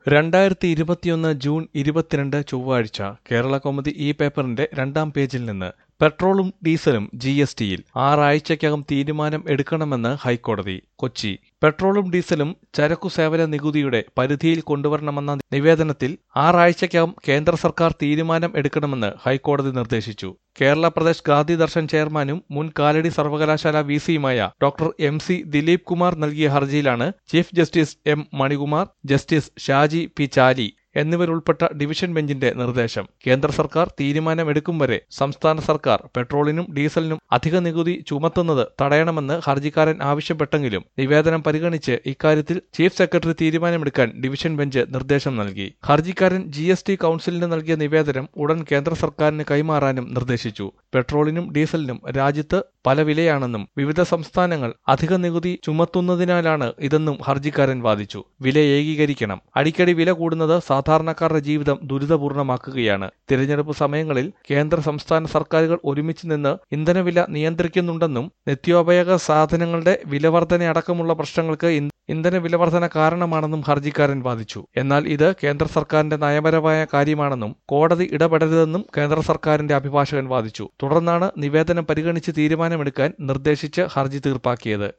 രണ്ടായിരത്തി ഇരുപത്തിയൊന്ന് ജൂൺ ഇരുപത്തിരണ്ട് ചൊവ്വാഴ്ച കേരള കൗമുദി ഈ പേപ്പറിന്റെ രണ്ടാം പേജിൽ നിന്ന് പെട്രോളും ഡീസലും ജി എസ് ടിയിൽ ആറാഴ്ചയ്ക്കകം തീരുമാനം എടുക്കണമെന്ന് ഹൈക്കോടതി കൊച്ചി പെട്രോളും ഡീസലും ചരക്കു സേവന നികുതിയുടെ പരിധിയിൽ കൊണ്ടുവരണമെന്ന നിവേദനത്തിൽ ആറാഴ്ചയ്ക്കകം കേന്ദ്ര സർക്കാർ തീരുമാനം എടുക്കണമെന്ന് ഹൈക്കോടതി നിർദ്ദേശിച്ചു കേരള പ്രദേശ് ഗാന്ധി ദർശൻ ചെയർമാനും മുൻ കാലടി സർവകലാശാല വി സിയുമായ doctor M C Dileep Kumar നൽകിയ ഹർജിയിലാണ് chief justice M Manikumar justice Shaji P Chaly എന്നിവരുൾപ്പെട്ട ഡിവിഷൻ ബെഞ്ചിന്റെ നിർദ്ദേശം കേന്ദ്ര സർക്കാർ തീരുമാനമെടുക്കും വരെ സംസ്ഥാന സർക്കാർ പെട്രോളിനും ഡീസലിനും അധിക നികുതി ചുമത്തുന്നത് തടയണമെന്ന് ഹർജിക്കാരൻ ആവശ്യപ്പെട്ടെങ്കിലും നിവേദനം പരിഗണിച്ച് ഇക്കാര്യത്തിൽ ചീഫ് സെക്രട്ടറി തീരുമാനമെടുക്കാൻ ഡിവിഷൻ ബെഞ്ച് നിർദ്ദേശം നൽകി ഹർജിക്കാരൻ ജി എസ് ടി കൌൺസിലിന് നൽകിയ നിവേദനം ഉടൻ കേന്ദ്ര സർക്കാരിന് കൈമാറാനും നിർദ്ദേശിച്ചു പെട്രോളിനും ഡീസലിനും രാജ്യത്ത് പല വിലയാണെന്നും വിവിധ സംസ്ഥാനങ്ങൾ അധിക നികുതി ചുമത്തുന്നതിനാലാണ് ഇതെന്നും ഹർജിക്കാരൻ വാദിച്ചു വില ഏകീകരിക്കണം അടിക്കടി വില കൂടുന്നത് സാധാരണക്കാരുടെ ജീവിതം ദുരിതപൂർണമാക്കുകയാണ് തിരഞ്ഞെടുപ്പ് സമയങ്ങളിൽ കേന്ദ്ര സംസ്ഥാന സർക്കാരുകൾ ഒരുമിച്ച് നിന്ന് ഇന്ധനവില നിയന്ത്രിക്കുന്നുണ്ടെന്നും നിത്യോപയോഗ സാധനങ്ങളുടെ വിലവർധന അടക്കമുള്ള പ്രശ്നങ്ങൾക്ക് ഇന്ധന വിലവർധന കാരണമാണെന്നും ഹർജിക്കാരൻ വാദിച്ചു എന്നാൽ ഇത് കേന്ദ്ര സർക്കാരിന്റെ നയപരമായ കാര്യമാണെന്നും കോടതി ഇടപെടരുതെന്നും കേന്ദ്ര സർക്കാരിന്റെ അഭിഭാഷകൻ വാദിച്ചു തുടർന്നാണ് നിവേദനം പരിഗണിച്ച് തീരുമാനമെടുക്കാൻ നിർദ്ദേശിച്ച് ഹർജി തീർപ്പാക്കിയത്